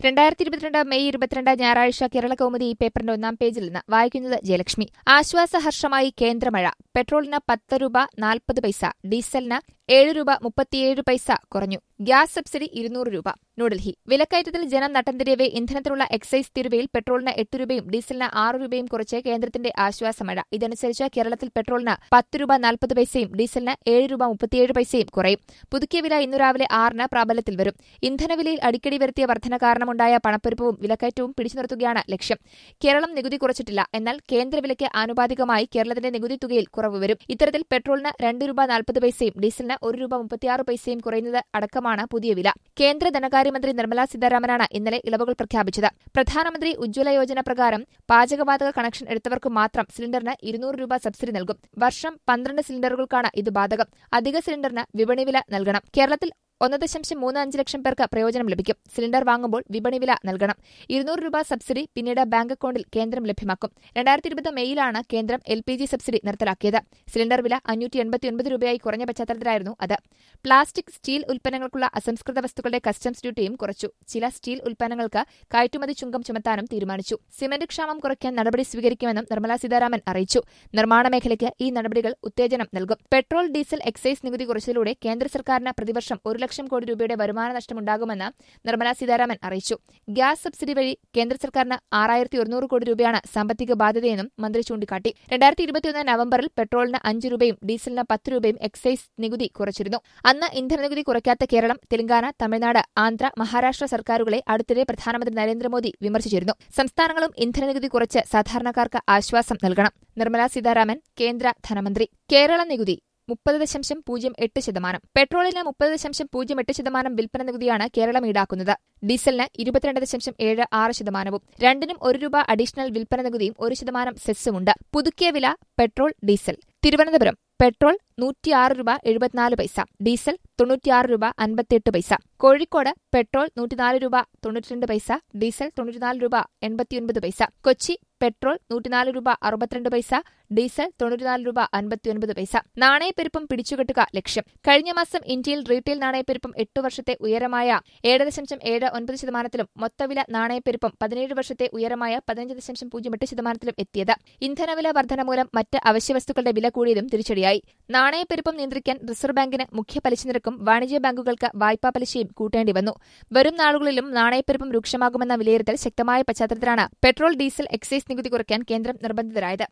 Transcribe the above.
രണ്ടായിരത്തി ഇരുപത്തിരണ്ട് മെയ് ഇരുപത്തിരണ്ട് ഞായറാഴ്ച കേരള കൗമുദി ഈ പേപ്പറിന്റെ ഒന്നാം പേജിൽ നിന്ന് വായിക്കുന്നത് ജയലക്ഷ്മി ആശ്വാസഹർഷമായി കേന്ദ്രമഴ പെട്രോളിന് പത്ത് രൂപ നാൽപ്പത് പൈസ ഡീസലിന് ഏഴ് രൂപ മുപ്പത്തിയേഴ് പൈസ കുറഞ്ഞു ഗ്യാസ് സബ്സിഡി ഇരുന്നൂറ് രൂപ ന്യൂഡൽഹി വിലക്കയറ്റത്തിൽ ജനം നട്ടംതിരിയവേ ഇന്ധനത്തിനുള്ള എക്സൈസ് തീരുവയിൽ പെട്രോളിന് എട്ട് രൂപയും ഡീസലിന് ആറ് രൂപയും കുറച്ച് കേന്ദ്രത്തിന്റെ ആശ്വാസമഴ ഇതനുസരിച്ച് കേരളത്തിൽ പെട്രോളിന് പത്ത് രൂപ നാൽപ്പത് പൈസയും ഡീസലിന് ഏഴ് രൂപ മുപ്പത്തിയേഴ് പൈസയും കുറയും പുതുക്കിയ വില ഇന്നു രാവിലെ ആറിന് പ്രാബല്യത്തിൽ വരും ഇന്ധനവിലയിൽ അടിക്കടി വരുത്തിയ വർധന കാരണമുണ്ടായ പണപ്പെരുപ്പവും വിലക്കയറ്റവും പിടിച്ചു നിർത്തുകയാണ് ലക്ഷ്യം കേരളം നികുതി കുറച്ചിട്ടില്ല എന്നാൽ കേന്ദ്രവിലയ്ക്ക് ആനുപാതികമായി കേരളത്തിന്റെ നികുതി തുകയിൽ കുറവ് വരും ഇത്തരത്തിൽ പെട്രോളിന് രണ്ട് രൂപ നാൽപ്പത് പൈസയും ഡീസലിന് ഒരു രൂപ മുപ്പത്തിയാറ് പൈസയും കുറയുന്നത് അടക്കമാണ് പുതിയ വില കേന്ദ്ര ധനകാര്യമന്ത്രി നിർമ്മലാ സീതാരാമനാണ് ഇന്നലെ ഇളവുകൾ പ്രഖ്യാപിച്ചത് പ്രധാനമന്ത്രി ഉജ്ജ്വല യോജന പ്രകാരം പാചകവാതക കണക്ഷൻ എടുത്തവർക്ക് മാത്രം സിലിണ്ടറിന് ഇരുന്നൂറ് രൂപ സബ്സിഡി നൽകും വർഷം പന്ത്രണ്ട് സിലിണ്ടറുകൾക്കാണ് ഇത് ബാധകം അധിക സിലിണ്ടറിന് വിപണി വില നൽകണം കേരളത്തിൽ ഒന്ന് ദശാംശം മൂന്ന് അഞ്ച് ലക്ഷം പേർക്ക് പ്രയോജനം ലഭിക്കും സിലിണ്ടർ വാങ്ങുമ്പോൾ വിപണി വില നൽകണം ഇരുന്നൂറ് രൂപ സബ്സിഡി പിന്നീട് ബാങ്ക് അക്കൌണ്ടിൽ കേന്ദ്രം ലഭ്യമാക്കും രണ്ടായിരത്തി ഇരുപത് മെയ്യിലാണ് കേന്ദ്രം എൽ പി ജി സബ്സിഡി നിർത്തലാക്കിയത് സിലിണ്ടർ വില അഞ്ഞൂറ്റി എൺപത്തിയൊൻപത് രൂപയായി കുറഞ്ഞ പശ്ചാത്തലത്തിലായിരുന്നു അത് പ്ലാസ്റ്റിക് സ്റ്റീൽ ഉൽപ്പന്നങ്ങൾക്കുള്ള അസംസ്കൃത വസ്തുക്കളുടെ കസ്റ്റംസ് ഡ്യൂട്ടിയും കുറച്ചു ചില സ്റ്റീൽ ഉൽപ്പന്നങ്ങൾക്ക് കയറ്റുമതി ചുങ്കം ചുമത്താനും തീരുമാനിച്ചു സിമന്റ് ക്ഷാമം കുറയ്ക്കാൻ നടപടി സ്വീകരിക്കുമെന്നും നിർമ്മലാ സീതാരാമൻ അറിയിച്ചു നിർമ്മാണ മേഖലയ്ക്ക് ഈ നടപടികൾ ഉത്തേജനം നൽകും പെട്രോൾ ഡീസൽ എക്സൈസ് നികുതി കുറച്ചതിലൂടെ കേന്ദ്ര സർക്കാരിന് പ്രതിവർഷം ഒരു ലക്ഷം കോടി രൂപയുടെ വരുമാന നഷ്ടമുണ്ടാകുമെന്ന് നിർമ്മലാ സീതാരാമൻ അറിയിച്ചു ഗ്യാസ് സബ്സിഡി വഴി കേന്ദ്ര സർക്കാരിന് ആറായിരത്തി ഒരുന്നൂറ് കോടി രൂപയാണ് സാമ്പത്തിക ബാധ്യതയെന്നും മന്ത്രി ചൂണ്ടിക്കാട്ടി രണ്ടായിരത്തി ഇരുപത്തിയൊന്ന് നവംബറിൽ പെട്രോളിന് അഞ്ച് രൂപയും ഡീസലിന് പത്ത് രൂപയും എക്സൈസ് നികുതി കുറച്ചിരുന്നു അന്ന് ഇന്ധന നികുതി കുറയ്ക്കാത്ത കേരളം തെലങ്കാന തമിഴ്നാട് ആന്ധ്ര മഹാരാഷ്ട്ര സർക്കാരുകളെ അടുത്തിടെ പ്രധാനമന്ത്രി നരേന്ദ്രമോദി വിമർശിച്ചിരുന്നു സംസ്ഥാനങ്ങളും ഇന്ധന നികുതി കുറച്ച് സാധാരണക്കാർക്ക് ആശ്വാസം നൽകണം നിർമ്മലാ സീതാരാമൻ കേന്ദ്ര ധനമന്ത്രി കേരള നികുതി മുപ്പത് ദശാംശം പൂജ്യം എട്ട് ശതമാനം പെട്രോളിന് മുപ്പത് ദശാംശം പൂജ്യം എട്ട് ശതമാനം വിൽപ്പന നികുതിയാണ് കേരളം ഈടാക്കുന്നത് ഡീസലിന് ഇരുപത്തിരണ്ട് ദശാംശം ഏഴ് ആറ് ശതമാനവും രണ്ടിനും ഒരു രൂപ അഡീഷണൽ വിൽപ്പന നികുതിയും ഒരു ശതമാനം സെസ്സുമുണ്ട് പുതുക്കിയ വില പെട്രോൾ ഡീസൽ തിരുവനന്തപുരം പെട്രോൾ നൂറ്റിയാറ് രൂപ എഴുപത്തിനാല് പൈസ ഡീസൽ തൊണ്ണൂറ്റിയാറ് രൂപ അൻപത്തിയെട്ട് പൈസ കോഴിക്കോട് പെട്രോൾ നൂറ്റിനാല് രൂപ തൊണ്ണൂറ്റിരണ്ട് പൈസ ഡീസൽ തൊണ്ണൂറ്റിനാല് രൂപ എൺപത്തിയൊൻപത് പൈസ കൊച്ചി പെട്രോൾ നൂറ്റിനാല് രൂപ അറുപത്തിരണ്ട് പൈസ ഡീസൽ തൊണ്ണൂറ്റിനാല് രൂപ അൻപത്തിയൊൻപത് പൈസ നാണയപ്പെരുപ്പം പിടിച്ചുകെട്ടുക ലക്ഷ്യം കഴിഞ്ഞ മാസം ഇന്ത്യയിൽ റീറ്റെയിൽ നാണയപ്പെരുപ്പം എട്ട് വർഷത്തെ ഉയരമായ ഏഴ് ദശാംശം ഏഴ് ഒൻപത് ശതമാനത്തിലും മൊത്തവില നാണയപ്പെരുപ്പം പതിനേഴ് വർഷത്തെ ഉയരമായ പതിനഞ്ച് ദശാംശം പൂജ്യം എട്ട് ശതമാനത്തിലും എത്തിയത് ഇന്ധനവില വർധന മൂലം മറ്റ് അവശ്യവസ്തുക്കളുടെ വില കൂടിയതും തിരിച്ചടിയായി നാണയപ്പെരുപ്പം നിയന്ത്രിക്കാൻ റിസർവ് ബാങ്കിന് മുഖ്യ പലിശ നിരക്കും വാണിജ്യ ബാങ്കുകൾക്ക് വായ്പാ പലിശയും കൂട്ടേണ്ടി വന്നു വരും നാളുകളിലും നാണയപ്പെരുപ്പം രൂക്ഷമാകുമെന്ന വിലയിരുത്തൽ ശക്തമായ പശ്ചാത്തലത്തിലാണ് പെട്രോൾ ഡീസൽ എക്സൈസ് നികുതി കുറയ്ക്കാൻ കേന്ദ്രം നിർബന്ധിതരായത്